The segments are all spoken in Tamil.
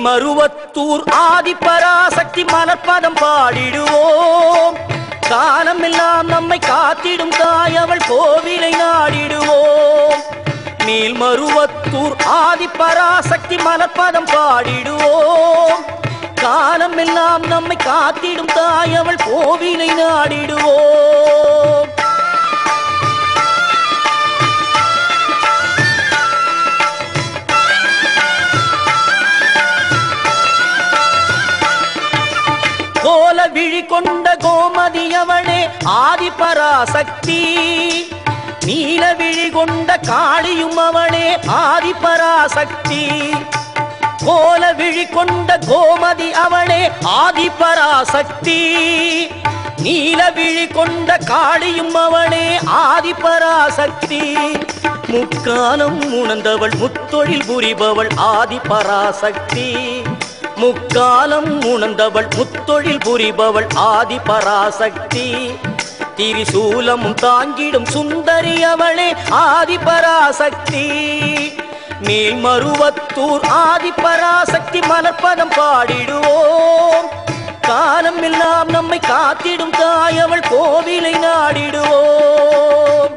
மேல்மருவத்தூர் ஆதிபராசக்தி மலர்பதம் பாடிடுவோம் காலமெல்லாம் நம்மை காத்திடும் தாய் அவள் கோவிலை நாடிடுவோம் மேல்மருவத்தூர் ஆதிபராசக்தி மலர்பதம் பாடிடுவோம் காலமெல்லாம் நம்மை காத்திடும் தாய் அவள் கோவிலை நாடிடுவோம் கோல விழி கொண்ட கோமதி அவளே ஆதிபராசக்தி நீல விழி கொண்ட காளியும் அவளே ஆதிபராசக்தி கோல விழி கொண்ட கோமதி அவளே ஆதிபராசக்தி நீல விழி கொண்ட காளியும் அவளே ஆதிபராசக்தி முக்காலம் உணர்ந்தவள் முத்தொழில் புரிபவள் ஆதிபராசக்தி முக்காலம் உணர்ந்தவள் முத்தொழில் புரிபவள் ஆதிபராசக்தி திரிசூலமும் தாங்கிடும் சுந்தரி அவளே ஆதிபராசக்தி மேல்மருவத்தூர் ஆதிபராசக்தி மலர்பதம் பாடிடுவோம் காலம் எல்லாம் நம்மை காத்திடும் தாய் அவள் கோவிலை நாடிடுவோம்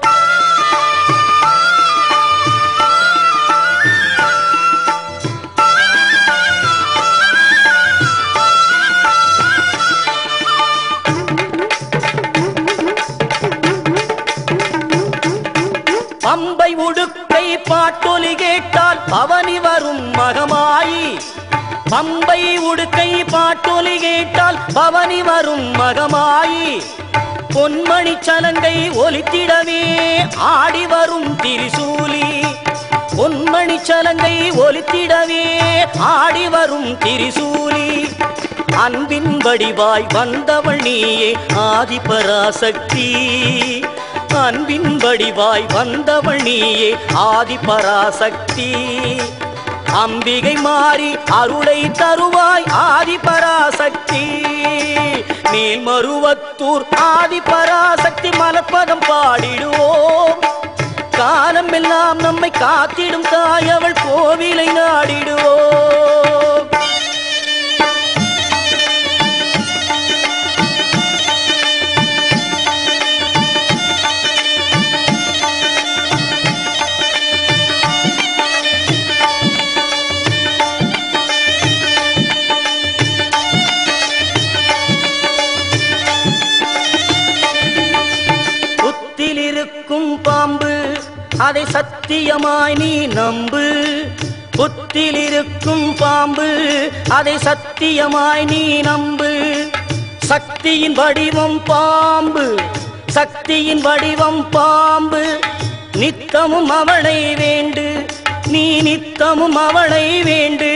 பம்பை உடுக்கை பாட்டொலி கேட்டால் பவனி வரும் மகமாயி பம்பை உடுக்கை பாட்டொலி கேட்டால் பவனி வரும் மகமாயி பொன்மணி சலங்கை ஒலித்திடவே ஆடி வரும் திரிசூலி பொன்மணி சலங்கை ஒலித்திடவே ஆடி வரும் திரிசூலி அன்பின் வடிவாய் வந்தவள் நீயே ஆதிபராசக்தி அன்பின் வடிவாய் வந்தவள் நீயே ஆதிபராசக்தி அம்பிகை மாறி அருளை தருவாய் ஆதிபராசக்தி மேல்மருவத்தூர் ஆதிபராசக்தி மலப்பதம் பாடிடுவோம் காலம் எல்லாம் நம்மை காத்திடும் தாய் அவள் கோவிலை நாடிடுவோம் புத்தில் இருக்கும் பாம்பு அதை சத்தியமாய் நீ நம்பு புத்தில் இருக்கும் பாம்பு அதை சத்தியமாய் நீ நம்பு சக்தியின் வடிவம் பாம்பு சக்தியின் வடிவம் பாம்பு நித்தமும் அவளை வேண்டு நீ நித்தமும் அவளை வேண்டு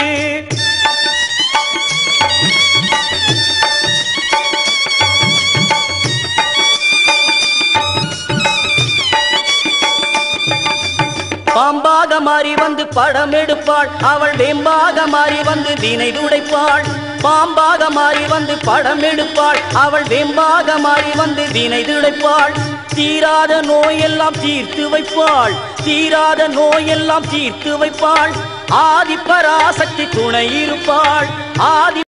பாம்பாக மாறி வந்து படம் எடுப்பாள் அவள் வெம்பாக மாறி வந்து வினை துடைப்பாள் பாம்பாக மாறி வந்து படம் எடுப்பாள் அவள் வெம்பாக மாறி வந்து வினை துடைப்பாள் தீராத நோயெல்லாம் தீர்த்து வைப்பாள் தீராத நோயெல்லாம் தீர்த்து வைப்பாள் ஆதிப்பராசக்தி துணை இருப்பாள் ஆதி